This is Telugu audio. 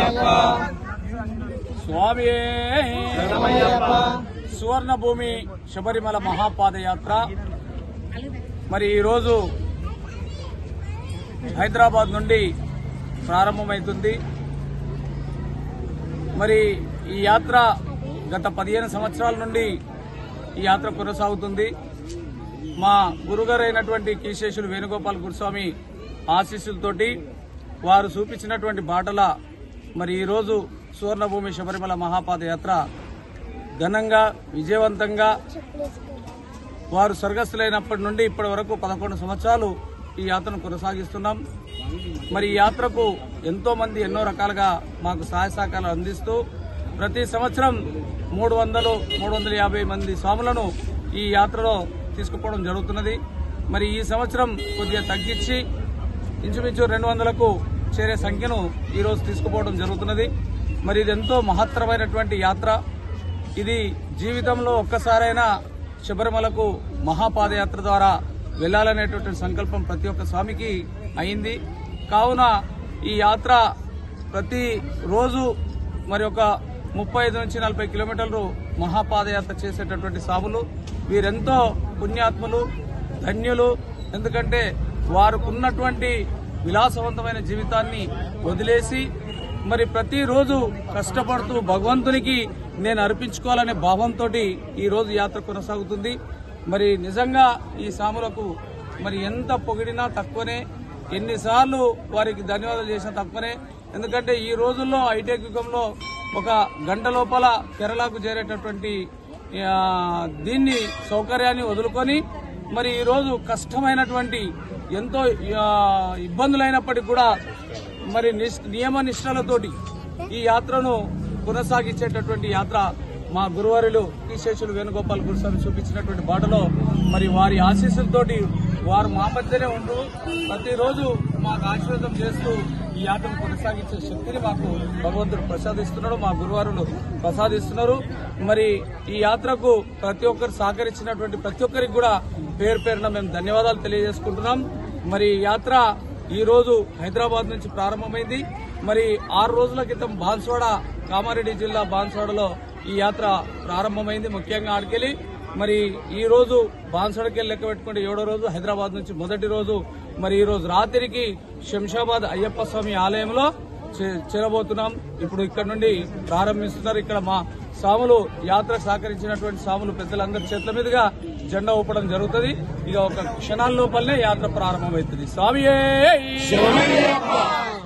స్వామి సువర్ణ భూమి శబరిమల మహాపాదయాత్ర మరి ఈరోజు హైదరాబాద్ నుండి ప్రారంభమవుతుంది మరి ఈ యాత్ర గత పదిహేను సంవత్సరాల నుండి ఈ యాత్ర కొనసాగుతుంది మా గురుగారు అయినటువంటి కీశేషులు వేణుగోపాల్ గురుస్వామి ఆశీస్సులతోటి వారు చూపించినటువంటి బాటల మరి ఈరోజు సువర్ణభూమి శబరిమల మహాపాదయాత్ర ఘనంగా విజయవంతంగా వారు స్వర్గస్థులైనప్పటి నుండి ఇప్పటి వరకు పదకొండు సంవత్సరాలు ఈ యాత్రను కొనసాగిస్తున్నాం మరి ఈ యాత్రకు ఎంతో మంది ఎన్నో రకాలుగా మాకు సహాయ సహకారాలు అందిస్తూ ప్రతి సంవత్సరం మూడు వందలు మూడు వందల యాభై మంది స్వాములను ఈ యాత్రలో తీసుకుపోవడం జరుగుతున్నది మరి ఈ సంవత్సరం కొద్దిగా తగ్గించి ఇంచుమించు రెండు వందలకు చేరే సంఖ్యను ఈరోజు తీసుకుపోవడం జరుగుతున్నది మరి ఇది ఎంతో మహత్తరమైనటువంటి యాత్ర ఇది జీవితంలో ఒక్కసారైనా శబరిమలకు మహాపాదయాత్ర ద్వారా వెళ్లాలనేటువంటి సంకల్పం ప్రతి ఒక్క స్వామికి అయింది కావున ఈ యాత్ర ప్రతి రోజు మరి ఒక ముప్పై ఐదు నుంచి నలభై కిలోమీటర్లు మహాపాదయాత్ర చేసేటటువంటి స్వాములు వీరెంతో పుణ్యాత్ములు ధన్యులు ఎందుకంటే వారుకున్నటువంటి విలాసవంతమైన జీవితాన్ని వదిలేసి మరి ప్రతిరోజు కష్టపడుతూ భగవంతునికి నేను అర్పించుకోవాలనే భావంతో ఈ రోజు యాత్ర కొనసాగుతుంది మరి నిజంగా ఈ సాములకు మరి ఎంత పొగిడినా తక్కువనే ఎన్నిసార్లు వారికి ధన్యవాదాలు చేసినా తక్కువనే ఎందుకంటే ఈ రోజుల్లో హైటెక్ యుగంలో ఒక గంట లోపల కేరళకు చేరేటటువంటి ఆ, దీన్ని సౌకర్యాన్ని వదులుకొని మరి ఈ రోజు కష్టమైనటువంటి ఎంతో ఆ, ఇబ్బందులైనప్పటికీ కూడా మరి నిష్- నియమ నిష్టలతోటి ఈ యాత్రను కొనసాగించేటటువంటి యాత్ర మా గురువారులు శ్రీశేషులు వేణుగోపాల్ గురుస్వామి చూపించినటువంటి బాటలో మరి వారి ఆశీస్సులతోటి వారు మా మధ్యనే ఉంటూ ప్రతిరోజు మాకు ఆశీర్వాదం చేస్తూ ఈ యాత్రను కొనసాగించే శక్తిని మాకు భగవంతుడు ప్రసాదిస్తున్నాడు మా గురువారులు ప్రసాదిస్తున్నారు మరి ఈ యాత్రకు ప్రతి ఒక్కరు సహకరించినటువంటి ప్రతి ఒక్కరికి కూడా పేరు పేరున మేము ధన్యవాదాలు తెలియజేసుకుంటున్నాం మరి ఈ యాత్ర ఈ రోజు హైదరాబాద్ నుంచి ప్రారంభమైంది మరి ఆరు రోజుల క్రితం బాన్స్వాడ కామారెడ్డి జిల్లా బాన్స్వాడలో ఈ యాత్ర ప్రారంభమైంది ముఖ్యంగా ఆడికెళ్ళి మరి ఈ రోజు బాన్స్వాడకి వెళ్ళి లెక్క పెట్టుకుంటే ఏడో రోజు హైదరాబాద్ నుంచి మొదటి రోజు మరి ఈ రోజు రాత్రికి శంషాబాద్ అయ్యప్ప స్వామి ఆలయంలో చే- చేరబోతున్నాం ఇప్పుడు ఇక్కడ నుండి ప్రారంభిస్తున్నారు ఇక్కడ మా స్వాములు యాత్ర సహకరించినటువంటి స్వాములు పెద్దలందరి చేతుల మీదుగా జెండా ఊపడం జరుగుతుంది ఇక ఒక క్షణాల లోపలనే యాత్ర ప్రారంభమవుతుంది స్వామియే